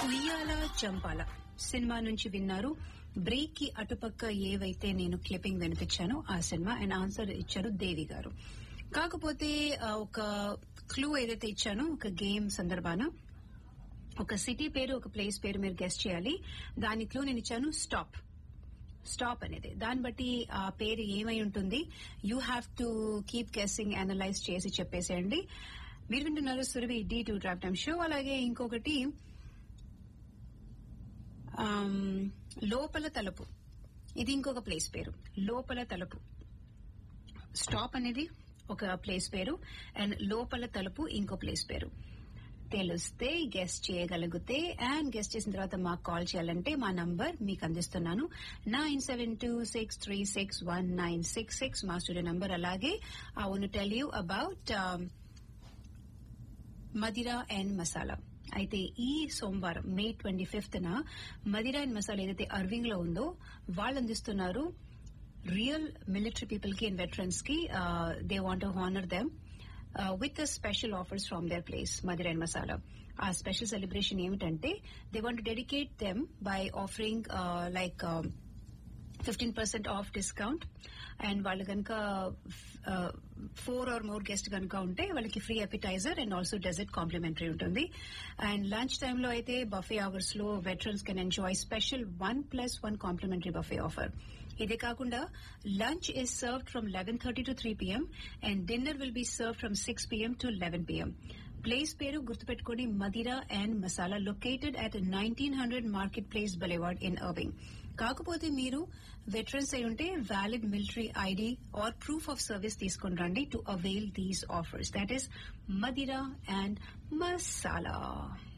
ఉయ్యాల చంపాల సినిమా నుంచి విన్నారు బ్రేక్ కి అటుపక్క ఏవైతే నేను క్లిప్పింగ్ వినిపించానో ఆ సినిమా అండ్ ఆన్సర్ ఇచ్చారు దేవి గారు కాకపోతే ఆ, ఒక క్లూ ఏదైతే ఇచ్చానో ఒక గేమ్ సందర్భాన ఒక సిటీ పేరు ఒక ప్లేస్ పేరు మీరు గెస్ట్ చేయాలి దాని క్లూ నేను ఇచ్చాను స్టాప్ స్టాప్ అనేది దాన్ని బట్టి ఆ పేరు ఏమై ఉంటుంది you have to keep guessing analyse చేసి చెప్పేసేయండి మీరు వింటున్నారు Surabhi D two drop time show అలాగే ఇంకొకటి ఆమ్, లోపల తలుపు ఇది ఇంకొక ప్లేస్ పేరు లోపల తలుపు స్టాప్ అనేది ఒక ప్లేస్ పేరు అండ్ లోపల తలుపు ఇంకో ప్లేస్ పేరు తెలిస్తే గెస్ట్ చేయగలిగితే అండ్ గెస్ట్ చేసిన తర్వాత మాకు కాల్ చేయాలంటే మా నంబర్ మీకు అందిస్తున్నాను nine seven two six three six one nine six six మా స్టూడియో నంబర్ అలాగే I want tell you about Madira and Masala అయితే ఈ సోమవారం మే ట్వంటీ ఫిఫ్త్ న మదిరా అండ్ మసాలా ఏదైతే అర్వింగ్ లో ఉందో వాళ్ళు అందిస్తున్నారు రియల్ మిలిటరీ పీపుల్ కి అండ్ వెటరన్స్ కి they want honour them with special offers from their place Madira and Masala ఆ స్పెషల్ సెలబ్రేషన్ ఏమిటంటే they want dedicate them by offering like fifteen percent off discount and వాళ్ళు కనుక four or more guest కనుక ఉంటే వాళ్ళకి free appetiser and also dessert complimentary ఉంటుంది and lunch టైంలో అయితే బఫే అవర్స్ లో veterans can enjoy special one plus one complementary buffet offer ఇదే కాకుండా lunch is serve from eleven thirty to three PM and dinner will be serve from six PM to eleven PM place పేరు గుర్తుపెట్టుకోండి Madira and Masala located at nineteen hundred market place boulevard in Irving కాకపోతే మీరు veterans అయి ఉంటే valid military ID or proof of service తీసుకుని రండి to avail these offers that is Madira and masala